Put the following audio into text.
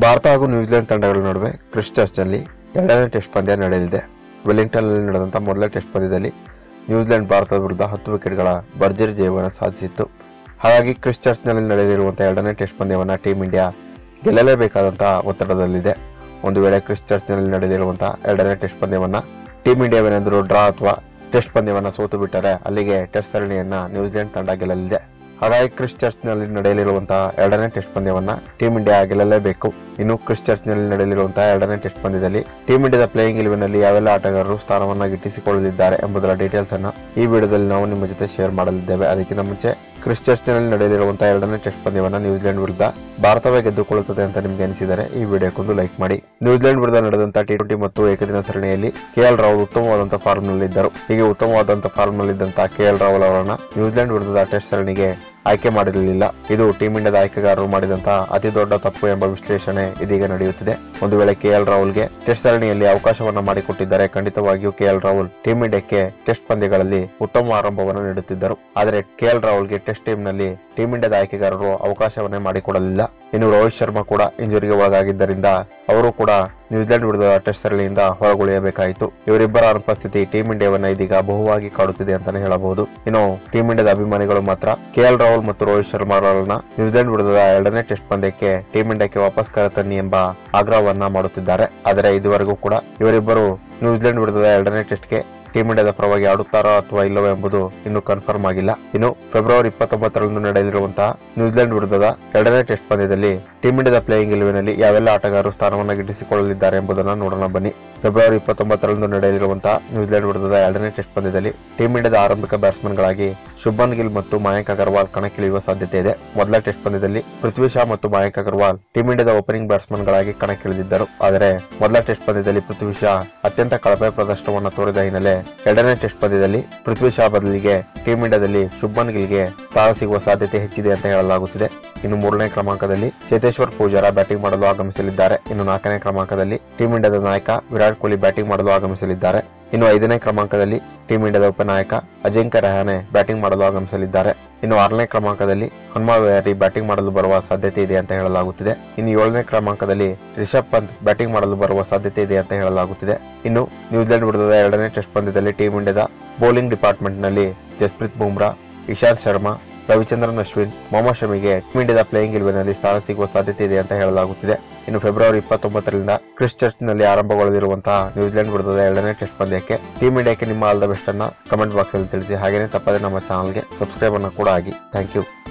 ಭಾರತ ಹಾಗೂ ನ್ಯೂಜಿಲೆಂಡ್ ತಂಡಗಳ ನಡುವೆ ಕ್ರಿಸ್ಟಸ್ನಲ್ಲಿ ಎರಡನೇ ಟೆಸ್ಟ್ ಪಂದ್ಯ ನಡೆಯಲಿದೆ ವೆಲ್ಲಿಂಗ್ಟನ್ನಲ್ಲಿ ನಡೆದಂಥ ಮೊದಲ ಟೆಸ್ಟ್ ಪಂದ್ಯದಲ್ಲಿ ನ್ಯೂಜಿಲೆಂಡ್ ಭಾರತದ ವಿರುದ್ಧ ಹತ್ತು ವಿಕೆಟ್ಗಳ ಭರ್ಜರಿ ಜಯವನ್ನು ಸಾಧಿಸಿತ್ತು ಹಾಗಾಗಿ ಕ್ರಿಸ್ಟಸ್ನಲ್ಲಿ ನಡೆಯಲಿರುವಂಥ ಎರಡನೇ ಟೆಸ್ಟ್ ಪಂದ್ಯವನ್ನು ಟೀಂ ಇಂಡಿಯಾ ಗೆಲ್ಲಲೇಬೇಕಾದಂತಹ ಒತ್ತಡದಲ್ಲಿದೆ ಒಂದು ವೇಳೆ ಕ್ರಿಸ್ಟಸ್ನಲ್ಲಿ ನಡೆಯಲಿರುವಂತಹ ಎರಡನೇ ಟೆಸ್ಟ್ ಪಂದ್ಯವನ್ನು ಟೀಂ ಇಂಡಿಯಾವೇನಾದರೂ ಡ್ರಾ ಅಥವಾ ಟೆಸ್ಟ್ ಪಂದ್ಯವನ್ನು ಸೋತು ಬಿಟ್ಟರೆ ಅಲ್ಲಿಗೆ ಟೆಸ್ಟ್ ಸರಣಿಯನ್ನ ನ್ಯೂಜಿಲೆಂಡ್ ತಂಡ ಗೆಲ್ಲಲಿದೆ ಹಾಗಾಗಿ ಕ್ರಿಸ್ ಚರ್ಚ್ನಲ್ಲಿ ನಡೆಯಲಿರುವಂತಹ ಎರಡನೇ ಟೆಸ್ಟ್ ಪಂದ್ಯವನ್ನ ಟೀಂ ಇಂಡಿಯಾ ಗೆಲ್ಲಲೇಬೇಕು ಇನ್ನು ಕ್ರಿಸ್ ಚರ್ಚ್ನಲ್ಲಿ ನಡೆಯಲಿರುವಂತಹ ಎರಡನೇ ಟೆಸ್ಟ್ ಪಂದ್ಯದಲ್ಲಿ ಟೀಂ ಇಂಡಿಯಾದ ಪ್ಲೇಯಿಂಗ್ ಇಲೆವೆನ್ನಲ್ಲಿ ಯಾವೆಲ್ಲ ಆಟಗಾರರು ಸ್ಥಾನವನ್ನ ಗಿಟ್ಟಿಸಿಕೊಳ್ಳಲಿದ್ದಾರೆ ಎಂಬುದರ ಡೀಟೇಲ್ಸ್ ಅನ್ನ ಈ ವಿಡಿಯೋದಲ್ಲಿ ನಾವು ನಿಮ್ಮ ಜೊತೆ ಶೇರ್ ಮಾಡಲಿದ್ದೇವೆ ಅದಕ್ಕಿಂತ ಮುಂಚೆ ಕ್ರಿಸ್ ಚರ್ಚ್ನಲ್ಲಿ ನಡೆಯಲಿರುವಂತಹ ಎರಡನೇ ಟೆಸ್ಟ್ ಪಂದ್ಯವನ್ನ ನ್ಯೂಜಿಲೆಂಡ್ ವಿರುದ್ಧ ಭಾರತವೇ ಗೆದ್ದುಕೊಳ್ಳುತ್ತದೆ ಅಂತ ನಿಮ್ಗೆ ಅನಿಸಿದರೆ ಈ ವಿಡಿಯೋಕ್ಕೊಂದು ಲೈಕ್ ಮಾಡಿ ನ್ಯೂಜಿಲೆಂಡ್ ವಿರುದ್ಧ ನಡೆದಂತಹ ಟಿ ಟ್ವೆಂಟಿ ಮತ್ತು ಏಕದಿನ ಸರಣಿಯಲ್ಲಿ ಕೆಎಲ್ ರಾಹುಲ್ ಉತ್ತಮವಾದಂತಹ ಫಾರ್ಮ್ ನಲ್ಲಿದ್ದರು ಹೀಗೆ ಉತ್ತಮವಾದಂತಹ ಫಾರ್ಮ್ ನಲ್ಲಿದ್ದಂತಹ ಕೆಎಲ್ ರಾಹುಲ್ ಅವರನ್ನ ನ್ಯೂಜಿಲೆಂಡ್ ವಿರುದ್ಧದ ಟೆಸ್ಟ್ ಸರಣಿಗೆ ಆಯ್ಕೆ ಮಾಡಿರಲಿಲ್ಲ ಇದು ಟೀಂ ಇಂಡಿಯಾದ ಆಯ್ಕೆಗಾರರು ಮಾಡಿದಂತಹ ಅತಿ ದೊಡ್ಡ ತಪ್ಪು ಎಂಬ ವಿಶ್ಲೇಷಣೆ ಇದೀಗ ನಡೆಯುತ್ತಿದೆ ಒಂದು ವೇಳೆ ಕೆಎಲ್ ರಾಹುಲ್ಗೆ ಟೆಸ್ಟ್ ಸರಣಿಯಲ್ಲಿ ಅವಕಾಶವನ್ನ ಮಾಡಿಕೊಟ್ಟಿದ್ದರೆ ಖಂಡಿತವಾಗಿಯೂ ಕೆಎಲ್ ರಾಹುಲ್ ಟೀಂ ಇಂಡಿಯಾಕ್ಕೆ ಟೆಸ್ಟ್ ಪಂದ್ಯಗಳಲ್ಲಿ ಉತ್ತಮ ಆರಂಭವನ್ನು ನೀಡುತ್ತಿದ್ದರು ಆದರೆ ಕೆಎಲ್ ರಾಹುಲ್ಗೆ ಟೆಸ್ಟ್ ಟೀಮ್ನಲ್ಲಿ ಟೀಂ ಇಂಡಿಯಾದ ಆಯ್ಕೆಗಾರರು ಅವಕಾಶವನ್ನೇ ಮಾಡಿಕೊಡಲಿಲ್ಲ ಇನ್ನು ರೋಹಿತ್ ಶರ್ಮಾ ಕೂಡ ಇಂಜುರಿಗೆ ಒಳಗಾಗಿದ್ದರಿಂದ ಅವರು ಕೂಡ ನ್ಯೂಜಿಲೆಂಡ್ ವಿರುದ್ಧದ ಟೆಸ್ಟ್ ಸರಣಿಯಿಂದ ಹೊರಗುಳಿಯಬೇಕಾಯಿತು ಇವರಿಬ್ಬರ ಅನುಪಸ್ಥಿತಿ ಟೀಂ ಇಂಡಿಯಾವನ್ನ ಇದೀಗ ಬಹುವಾಗಿ ಕಾಡುತ್ತಿದೆ ಅಂತಾನೆ ಹೇಳಬಹುದು ಇನ್ನು ಟೀಂ ಇಂಡಿಯಾದ ಅಭಿಮಾನಿಗಳು ಮಾತ್ರ ಕೆಎಲ್ ರಾಹುಲ್ ಮತ್ತು ರೋಹಿತ್ ಶರ್ಮಾ ಅವರನ್ನ ನ್ಯೂಜಿಲೆಂಡ್ ವಿರುದ್ಧದ ಎರಡನೇ ಟೆಸ್ಟ್ ಪಂದ್ಯಕ್ಕೆ ಟೀಂ ಇಂಡಿಯಾಕ್ಕೆ ವಾಪಸ್ ಕರೆತನ್ನಿ ಎಂಬ ಆಗ್ರಹವನ್ನ ಮಾಡುತ್ತಿದ್ದಾರೆ ಆದರೆ ಇದುವರೆಗೂ ಕೂಡ ಇವರಿಬ್ಬರು ನ್ಯೂಜಿಲೆಂಡ್ ವಿರುದ್ಧದ ಎರಡನೇ ಟೆಸ್ಟ್ಗೆ ಟೀಂ ಇಂಡಿಯಾದ ಪರವಾಗಿ ಆಡುತ್ತಾರೋ ಅಥವಾ ಇಲ್ಲವೋ ಎಂಬುದು ಇನ್ನೂ ಕನ್ಫರ್ಮ್ ಆಗಿಲ್ಲ ಇನ್ನು ಫೆಬ್ರವರಿ ಇಪ್ಪತ್ತೊಂಬತ್ತರಂದು ನಡೆಯಲಿರುವಂತಹ ನ್ಯೂಜಿಲೆಂಡ್ ವಿರುದ್ಧದ ಎರಡನೇ ಟೆಸ್ಟ್ ಪಂದ್ಯದಲ್ಲಿ ಟೀಂ ಇಂಡಿಯಾದ ಪ್ಲೇಯಿಂಗ್ ಇಲೆವೆನ್ನಲ್ಲಿ ಯಾವೆಲ್ಲ ಆಟಗಾರರು ಸ್ಥಾನವನ್ನು ಗಿಟ್ಟಿಸಿಕೊಳ್ಳಲಿದ್ದಾರೆ ಎಂಬುದನ್ನು ನೋಡೋಣ ಬನ್ನಿ ಫೆಬ್ರವರಿ ಇಪ್ಪತ್ತೊಂಬತ್ತರಂದು ನಡೆಯಲಿರುವಂತಹ ನ್ಯೂಜಿಲೆಂಡ್ ವಿರುದ್ಧದ ಎರಡನೇ ಟೆಸ್ಟ್ ಪಂದ್ಯದಲ್ಲಿ ಟೀಂ ಇಂಡಿಯಾದ ಆರಂಭಿಕ ಬ್ಯಾಟ್ಸ್ಮನ್ಗಳಾಗಿ ಶುಭನ್ ಗಿಲ್ ಮತ್ತು ಮಯಾಂಕ್ ಅಗರ್ವಾಲ್ ಕಣಕ್ಕಿಳಿಯುವ ಸಾಧ್ಯತೆ ಇದೆ ಮೊದಲ ಟೆಸ್ಟ್ ಪಂದ್ಯದಲ್ಲಿ ಪೃಥ್ವಿ ಶಾ ಮತ್ತು ಮಯಾಂಕ್ ಅಗರ್ವಾಲ್ ಟೀಂ ಇಂಡಿಯಾದ ಓಪನಿಂಗ್ ಬ್ಯಾಟ್ಸ್ಮನ್ಗಳಾಗಿ ಕಣಕ್ಕಿಳಿದಿದ್ದರು ಆದರೆ ಮೊದಲ ಟೆಸ್ಟ್ ಪಂದ್ಯದಲ್ಲಿ ಪೃಥ್ವಿ ಶಾ ಅತ್ಯಂತ ಕಳಪೆ ಪ್ರದರ್ಶನವನ್ನು ತೋರಿದ ಹಿನ್ನೆಲೆ ಎರಡನೇ ಟೆಸ್ಟ್ ಪಂದ್ಯದಲ್ಲಿ ಪೃಥ್ವಿ ಶಾ ಬದಲಿಗೆ ಟೀಂ ಇಂಡಿಯಾದಲ್ಲಿ ಶುಭ್ಮನ್ ಗಿಲ್ಗೆ ಸ್ಥಾನ ಸಿಗುವ ಸಾಧ್ಯತೆ ಹೆಚ್ಚಿದೆ ಅಂತ ಹೇಳಲಾಗುತ್ತಿದೆ ಇನ್ನು ಮೂರನೇ ಕ್ರಮಾಂಕದಲ್ಲಿ ಚೇತೇಶ್ವರ್ ಪೂಜಾರ ಬ್ಯಾಟಿಂಗ್ ಮಾಡಲು ಆಗಮಿಸಲಿದ್ದಾರೆ ಇನ್ನು ನಾಲ್ಕನೇ ಕ್ರಮಾಂಕದಲ್ಲಿ ಟೀಂ ಇಂಡಿಯಾದ ನಾಯಕ ವಿರಾಟ್ ಕೊಹ್ಲಿ ಬ್ಯಾಟಿಂಗ್ ಮಾಡಲು ಆಗಮಿಸಲಿದ್ದಾರೆ ಇನ್ನು ಐದನೇ ಕ್ರಮಾಂಕದಲ್ಲಿ ಟೀಂ ಇಂಡಿಯಾದ ಉಪನಾಯಕ ಅಜಿಂಕ್ಯ ರಹಾನೆ ಬ್ಯಾಟಿಂಗ್ ಮಾಡಲು ಆಗಮಿಸಲಿದ್ದಾರೆ ಇನ್ನು ಆರನೇ ಕ್ರಮಾಂಕದಲ್ಲಿ ಹನುಮಾ ವಿಹಾರಿ ಬ್ಯಾಟಿಂಗ್ ಮಾಡಲು ಬರುವ ಸಾಧ್ಯತೆ ಇದೆ ಅಂತ ಹೇಳಲಾಗುತ್ತಿದೆ ಇನ್ನು ಏಳನೇ ಕ್ರಮಾಂಕದಲ್ಲಿ ರಿಷಬ್ ಪಂತ್ ಬ್ಯಾಟಿಂಗ್ ಮಾಡಲು ಬರುವ ಸಾಧ್ಯತೆ ಇದೆ ಅಂತ ಹೇಳಲಾಗುತ್ತಿದೆ ಇನ್ನು ನ್ಯೂಜಿಲೆಂಡ್ ವಿರುದ್ಧದ ಎರಡನೇ ಟೆಸ್ಟ್ ಪಂದ್ಯದಲ್ಲಿ ಟೀಂ ಇಂಡಿಯಾದ ಬೌಲಿಂಗ್ ಡಿಪಾರ್ಟ್ಮೆಂಟ್ನಲ್ಲಿ ಜಸ್ಪ್ರೀತ್ ಬುಮ್ರಾ ಇಶಾಂತ್ ಶರ್ಮಾ ರವಿಚಂದ್ರನ್ ಅಶ್ವಿನ್ ಮೊಹಮ್ಮದ್ ಶಮಿಗೆ ಟೀಂ ಇಂಡಿಯಾದ ಪ್ಲೇಯಿಂಗ್ ಇಲೆವೆನ್ನಲ್ಲಿ ಸ್ಥಾನ ಸಿಗುವ ಸಾಧ್ಯತೆ ಇದೆ ಅಂತ ಹೇಳಲಾಗುತ್ತಿದೆ ಇನ್ನು ಫೆಬ್ರವರಿ ಇಪ್ಪತ್ತೊಂಬತ್ತರಿಂದ ಕ್ರಿಸ್ ಚರ್ಚ್ನಲ್ಲಿ ಆರಂಭಗೊಳ್ಳಲಿರುವಂತಹ ನ್ಯೂಜಿಲೆಂಡ್ ವಿರುದ್ಧದ ಎರಡನೇ ಟೆಸ್ಟ್ ಪಂದ್ಯಕ್ಕೆ ಟೀಂ ಇಂಡಿಯಾಕ್ಕೆ ನಿಮ್ಮ ಆಲ್ ದ ಬೆಸ್ಟ್ ಅನ್ನ ಕಮೆಂಟ್ ಬಾಕ್ಸ್ ಅಲ್ಲಿ ತಿಳಿಸಿ ಹಾಗೇನೇ ತಪ್ಪದೆ ನಮ್ಮ ಚಾನಲ್ಗೆ ಸಬ್ಸ್ಕ್ರೈಬ್ ಅನ್ನ ಕೂಡ ಆಗಿ ಥ್ಯಾಂಕ್ ಯು